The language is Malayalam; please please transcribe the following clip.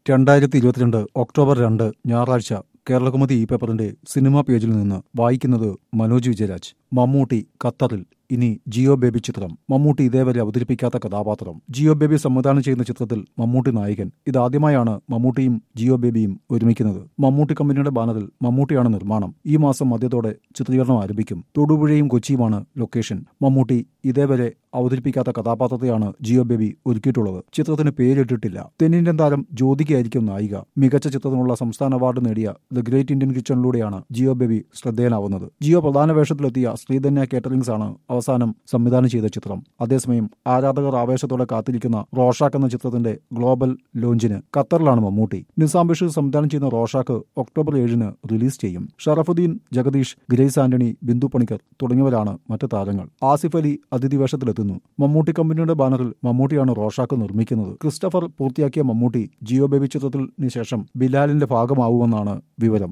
രണ്ടായിരത്തി ഇരുപത്തിരണ്ട് ഒക്ടോബർ രണ്ട് ഞായറാഴ്ച കേരളകൗമുദി ഈ പേപ്പറിന്റെ സിനിമാ പേജിൽ നിന്ന് വായിക്കുന്നത് മനോജ് വിജയരാജ് മമ്മൂട്ടി ഖത്തറിൽ ഇനി ജിയോ ബേബി ചിത്രം മമ്മൂട്ടി ഇതേവരെ അവതരിപ്പിക്കാത്ത കഥാപാത്രം ജിയോ ബേബി സംവിധാനം ചെയ്യുന്ന ചിത്രത്തിൽ മമ്മൂട്ടി നായകൻ ഇതാദ്യമായാണ് മമ്മൂട്ടിയും ജിയോ ബേബിയും ഒരുമിക്കുന്നത് മമ്മൂട്ടി കമ്പനിയുടെ ബാനറിൽ മമ്മൂട്ടിയാണ് നിർമ്മാണം ഈ മാസം മധ്യത്തോടെ ചിത്രീകരണം ആരംഭിക്കും തൊടുപുഴയും കൊച്ചിയുമാണ് ലൊക്കേഷൻ മമ്മൂട്ടി ഇതേവരെ അവതരിപ്പിക്കാത്ത കഥാപാത്രത്തെയാണ് ജിയോ ബേബി ഒരുക്കിയിട്ടുള്ളത് ചിത്രത്തിന് പേരിട്ടിട്ടില്ല തെന്നിന്ത്യൻ താരം ജ്യോതികയായിരിക്കും നായിക മികച്ച ചിത്രത്തിനുള്ള സംസ്ഥാന അവാർഡ് നേടിയ ദ ഗ്രേറ്റ് ഇന്ത്യൻ കിച്ചണിലൂടെയാണ് ജിയോ ബേബി ശ്രദ്ധേയനാവുന്നത് ജിയോ പ്രധാന വേഷത്തിലെത്തിയ ശ്രീധന്യ കേറ്ററിംഗ്സ് ആണ് അവസാനം സംവിധാനം ചെയ്ത ചിത്രം അതേസമയം ആരാധകർ ആവേശത്തോടെ കാത്തിരിക്കുന്ന റോഷാക്ക് എന്ന ചിത്രത്തിന്റെ ഗ്ലോബൽ ലോഞ്ചിന് ഖത്തറിലാണ് മമ്മൂട്ടി നിസാം ബഷീർ സംവിധാനം ചെയ്യുന്ന റോഷാക്ക് ഒക്ടോബർ ഏഴിന് റിലീസ് ചെയ്യും ഷറഫുദ്ദീൻ ജഗദീഷ് ഗ്രേസ് ആന്റണി ബിന്ദു പണിക്കർ തുടങ്ങിയവരാണ് മറ്റ് താരങ്ങൾ ആസിഫ് അലി അതിഥി വേഷത്തിലെത്തുന്നു മമ്മൂട്ടി കമ്പനിയുടെ ബാനറിൽ മമ്മൂട്ടിയാണ് റോഷാക്ക് നിർമ്മിക്കുന്നത് ക്രിസ്റ്റഫർ പൂർത്തിയാക്കിയ മമ്മൂട്ടി ജിയോ ബേബി ചിത്രത്തിന് ശേഷം ബിലാലിന്റെ ഭാഗമാവുമെന്നാണ് വിവരം